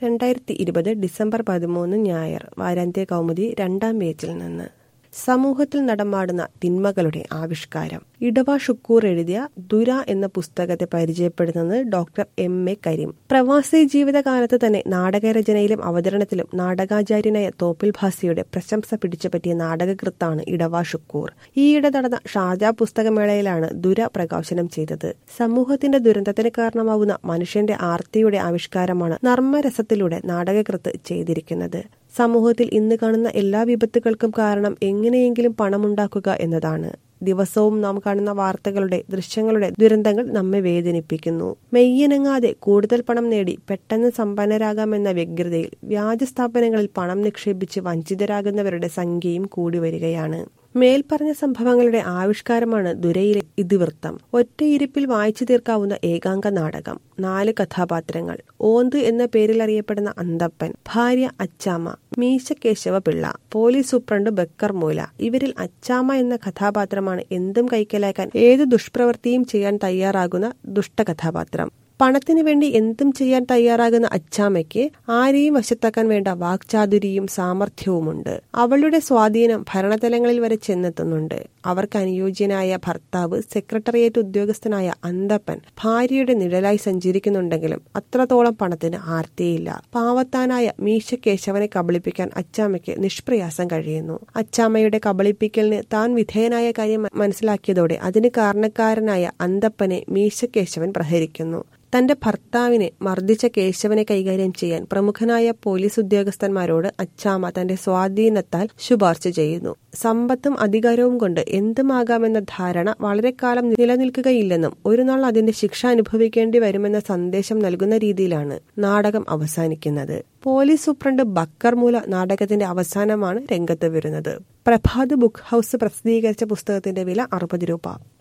രണ്ടായിരത്തി ഇരുപത് ഡിസംബർ പതിമൂന്ന് ഞായർ വാരാന്ത്യ കൗമുദി രണ്ടാം പേജിൽ നിന്ന് സമൂഹത്തിൽ നടമാടുന്ന തിന്മകളുടെ ആവിഷ്കാരം ഇടവ ഷുക്കൂർ എഴുതിയ ദുര എന്ന പുസ്തകത്തെ പരിചയപ്പെടുന്നത് ഡോക്ടർ എം എ കരീം പ്രവാസി ജീവിതകാലത്ത് തന്നെ നാടകരചനയിലും അവതരണത്തിലും നാടകാചാര്യനായ തോപ്പിൽ ഭാസിയുടെ പ്രശംസ പിടിച്ചുപറ്റിയ നാടകകൃത്താണ് ഇടവ ഷുക്കൂർ ഈയിടെ നടന്ന ഷാജ പുസ്തകമേളയിലാണ് ദുര പ്രകാശനം ചെയ്തത് സമൂഹത്തിന്റെ ദുരന്തത്തിന് കാരണമാവുന്ന മനുഷ്യന്റെ ആർത്തിയുടെ ആവിഷ്കാരമാണ് നർമ്മരസത്തിലൂടെ നാടകകൃത്ത് ചെയ്തിരിക്കുന്നത് സമൂഹത്തിൽ ഇന്ന് കാണുന്ന എല്ലാ വിപത്തുകൾക്കും കാരണം എങ്ങനെയെങ്കിലും പണമുണ്ടാക്കുക എന്നതാണ് ദിവസവും നാം കാണുന്ന വാർത്തകളുടെ ദൃശ്യങ്ങളുടെ ദുരന്തങ്ങൾ നമ്മെ വേദനിപ്പിക്കുന്നു മെയ്യനങ്ങാതെ കൂടുതൽ പണം നേടി പെട്ടെന്ന് സമ്പന്നരാകാമെന്ന വ്യഗ്രതയിൽ വ്യാജ സ്ഥാപനങ്ങളിൽ പണം നിക്ഷേപിച്ച് വഞ്ചിതരാകുന്നവരുടെ സംഖ്യയും കൂടി വരികയാണ് മേൽപ്പറഞ്ഞ സംഭവങ്ങളുടെ ആവിഷ്കാരമാണ് ദുരയിലെ ഇതിവൃത്തം ഒറ്റയിരിപ്പിൽ വായിച്ചു തീർക്കാവുന്ന ഏകാംഗ നാടകം നാല് കഥാപാത്രങ്ങൾ ഓന്ത് എന്ന പേരിൽ അറിയപ്പെടുന്ന അന്തപ്പൻ ഭാര്യ അച്ചാമ്മ മീശ കേശവ പിള്ള പോലീസ് സൂപ്രണ്ട് ബക്കർ മൂല ഇവരിൽ അച്ചാമ്മ എന്ന കഥാപാത്രമാണ് എന്തും കൈക്കലാക്കാൻ ഏത് ദുഷ്പ്രവൃത്തിയും ചെയ്യാൻ തയ്യാറാകുന്ന ദുഷ്ടകഥാപാത്രം പണത്തിന് വേണ്ടി എന്തും ചെയ്യാൻ തയ്യാറാകുന്ന അച്ചാമ്മയ്ക്ക് ആരെയും വശത്താക്കാൻ വേണ്ട വാക്ചാതുരിയും സാമർഥ്യവുമുണ്ട് അവളുടെ സ്വാധീനം ഭരണതലങ്ങളിൽ വരെ ചെന്നെത്തുന്നുണ്ട് അവർക്ക് അനുയോജ്യനായ ഭർത്താവ് സെക്രട്ടേറിയറ്റ് ഉദ്യോഗസ്ഥനായ അന്തപ്പൻ ഭാര്യയുടെ നിഴലായി സഞ്ചരിക്കുന്നുണ്ടെങ്കിലും അത്രത്തോളം പണത്തിന് ആർത്തിയില്ല പാവത്താനായ മീശ കേശവനെ കബളിപ്പിക്കാൻ അച്ചാമ്മയ്ക്ക് നിഷ്പ്രയാസം കഴിയുന്നു അച്ചാമ്മയുടെ കബളിപ്പിക്കലിന് താൻ വിധേയനായ കാര്യം മനസ്സിലാക്കിയതോടെ അതിന് കാരണക്കാരനായ അന്തപ്പനെ മീശ കേശവൻ പ്രഹരിക്കുന്നു തന്റെ ഭർത്താവിനെ മർദ്ദിച്ച കേശവനെ കൈകാര്യം ചെയ്യാൻ പ്രമുഖനായ പോലീസ് ഉദ്യോഗസ്ഥന്മാരോട് അച്ചാമ്മ തന്റെ സ്വാധീനത്താൽ ശുപാർശ ചെയ്യുന്നു സമ്പത്തും അധികാരവും കൊണ്ട് എന്തുമാകാമെന്ന ധാരണ വളരെ കാലം നിലനിൽക്കുകയില്ലെന്നും ഒരു നാൾ അതിന്റെ ശിക്ഷ അനുഭവിക്കേണ്ടി വരുമെന്ന സന്ദേശം നൽകുന്ന രീതിയിലാണ് നാടകം അവസാനിക്കുന്നത് പോലീസ് സൂപ്രണ്ട് ബക്കർ മൂല നാടകത്തിന്റെ അവസാനമാണ് രംഗത്ത് വരുന്നത് പ്രഭാത് ബുക്ക് ഹൌസ് പ്രസിദ്ധീകരിച്ച പുസ്തകത്തിന്റെ വില അറുപത് രൂപ